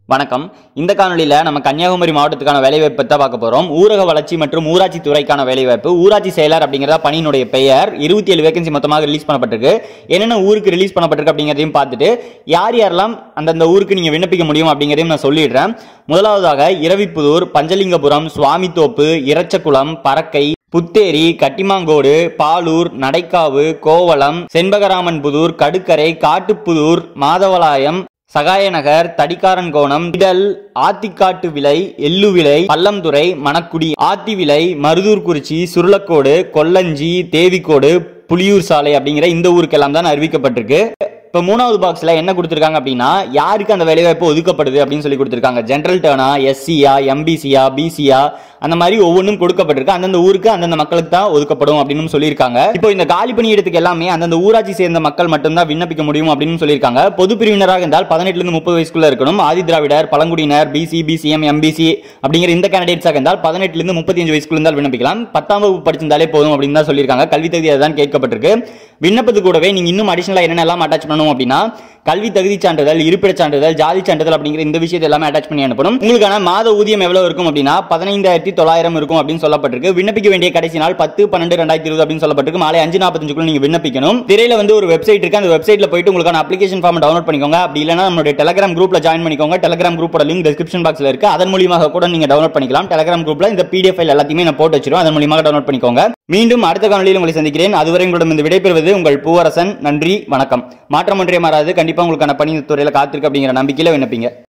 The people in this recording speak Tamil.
வணக்கம் இந்த காணொலியில் நம்ம கன்னியாகுமரி மாவட்டத்துக்கான வேலைவாய்ப்பு தான் பார்க்க போகிறோம் ஊரக வளர்ச்சி மற்றும் ஊராட்சி துறைக்கான வேலைவாய்ப்பு ஊராட்சி செயலர் அப்படிங்கிறத பணியினுடைய பெயர் இருபத்தி ஏழு வேகன்சி மொத்தமாக ரிலீஸ் பண்ணப்பட்டிருக்கு என்னென்ன ஊருக்கு ரிலீஸ் பண்ணப்பட்டிருக்கு அப்படிங்கிறதையும் பார்த்துட்டு யார் யாரெல்லாம் அந்தந்த ஊருக்கு நீங்கள் விண்ணப்பிக்க முடியும் அப்படிங்கிறதையும் நான் சொல்லிடுறேன் முதலாவதாக இரவிப்புதூர் பஞ்சலிங்கபுரம் சுவாமித்தோப்பு இறச்சக்குளம் பறக்கை புத்தேரி கட்டிமாங்கோடு பாலூர் நடைக்காவு கோவளம் செண்பகராமன்புதூர் கடுக்கரை காட்டுப்புதூர் மாதவலாயம் சகாயநகர் தடிக்காரன்கோணம் இடல் ஆத்திக்காட்டு விலை எள்ளு விலை பள்ளம்துறை மணக்குடி ஆத்தி விலை மருதூர்குறிச்சி சுருளக்கோடு கொல்லஞ்சி தேவிக்கோடு புலியூர் சாலை அப்படிங்கிற இந்த ஊருக்கெல்லாம் தான் அறிவிக்கப்பட்டிருக்கு இப்போ மூணாவது பாக்ஸ்ல என்ன கொடுத்துருக்காங்க அப்படின்னா யாருக்கு அந்த வேலைவாய்ப்பு ஒதுக்கப்படுது அப்படின்னு சொல்லி கொடுத்துருக்காங்க ஜென்ரல் டேர்னா எஸ்சியா எம்பிசியா பிசியா அந்த மாதிரி ஒவ்வொன்றும் கொடுக்கப்பட்டிருக்கு அந்தந்த ஊருக்கு அந்தந்த மக்களுக்கு தான் ஒதுக்கப்படும் அப்படின்னு சொல்லியிருக்காங்க இப்போ இந்த காலி பணியிடத்துக்கு எல்லாமே அந்தந்த ஊராட்சி சேர்ந்த மக்கள் மட்டும்தான் விண்ணப்பிக்க முடியும் அப்படின்னு சொல்லியிருக்காங்க பொது பிரிவினராக இருந்தால் பதினெட்டுல இருந்து முப்பது வயசுக்குள்ள இருக்கணும் ஆதி திராவிடர் பழங்குடியினர் பிசி பிசிஎம் எம்பிசி அப்படிங்கிற இந்த கேண்டிடேட்ஸாக இருந்தால் பதினெட்டுல இருந்து முப்பத்தஞ்சு வயசுக்குள்ள இருந்தால் விண்ணப்பிக்கலாம் பத்தாம் வகுப்பு படிச்சிருந்தாலே போதும் அப்படின்னு தான் சொல்லியிருக்காங்க கல்வி தகுதி அதுதான் கேட்கப்பட்டிருக்கு விண்ணப்பத்து கூடவே நீங்க இன்னும் அடிஷனலா என்னென்னலாம் அட்டாச் பண்ணணும் அப்படின்னா கல்வி தகுதி சான்றிதழ் இருப்பிடச் சான்றிதழ் ஜாதி சான்றிதழ் அப்படிங்கிற இந்த விஷயத்தை எல்லாமே அட்டாச் பண்ணி அனுப்பணும் உங்களுக்கான மாத ஊதியம் எவ்வளவு இருக்கும் அப்படின்னா பதினைந்தாயிரத்தி தொள்ளாயிரம் இருக்கும் அப்படின்னு சொல்லப்பட்டிருக்கு விண்ணப்பிக்க வேண்டிய கடைசி நாள் பத்து பன்னெண்டு ரெண்டாயிரத்தி இருபது அப்படின்னு சொல்லப்பட்டிருக்கு மாலை அஞ்சு நாற்பத்தஞ்சுக்குள்ள நீங்க விண்ணப்பிக்கணும் திரையில வந்து ஒரு வெப்சைட் இருக்கு அந்த வெப்சைட்ல போயிட்டு உங்களுக்கான அப்ளிகேஷன் ஃபார்ம் டவுன்லோட் பண்ணிக்கோங்க அப்படி இல்லைன்னா நம்மளுடைய டெலிகிராம் குரூப்ல ஜாயின் பண்ணிக்கோங்க டெலிகிராம் குரூப்போட லிங்க் டிஸ்கிரிப்ஷன் பாக்ஸ்ல இருக்கு அதன் மூலியமாக கூட நீங்க டவுன்லோட் பண்ணிக்கலாம் டெலிகிராம் குரூப்ல இந்த பிடிஎஃப் ஃபைல் எல்லாத்தையுமே நான் போட்டு வச்சிருவோம் அதன் மூலியமாக டவுன்லோட் பண்ணிக்கோங்க மீண்டும் அடுத்த காணொலியில் உங்களை சந்திக்கிறேன் அதுவரை உங்களிடம் இந்த விடைபெறுவது உங்கள் பூவரசன் நன்றி வணக்கம் மாற்றம் ஒன்றே மாறாது கண்டிப்பா உங்களுக்கான பணி இந்த துறையில காத்திருக்கு அப்படிங்கிற நம்பிக்கையில விண்ணப்பிங்க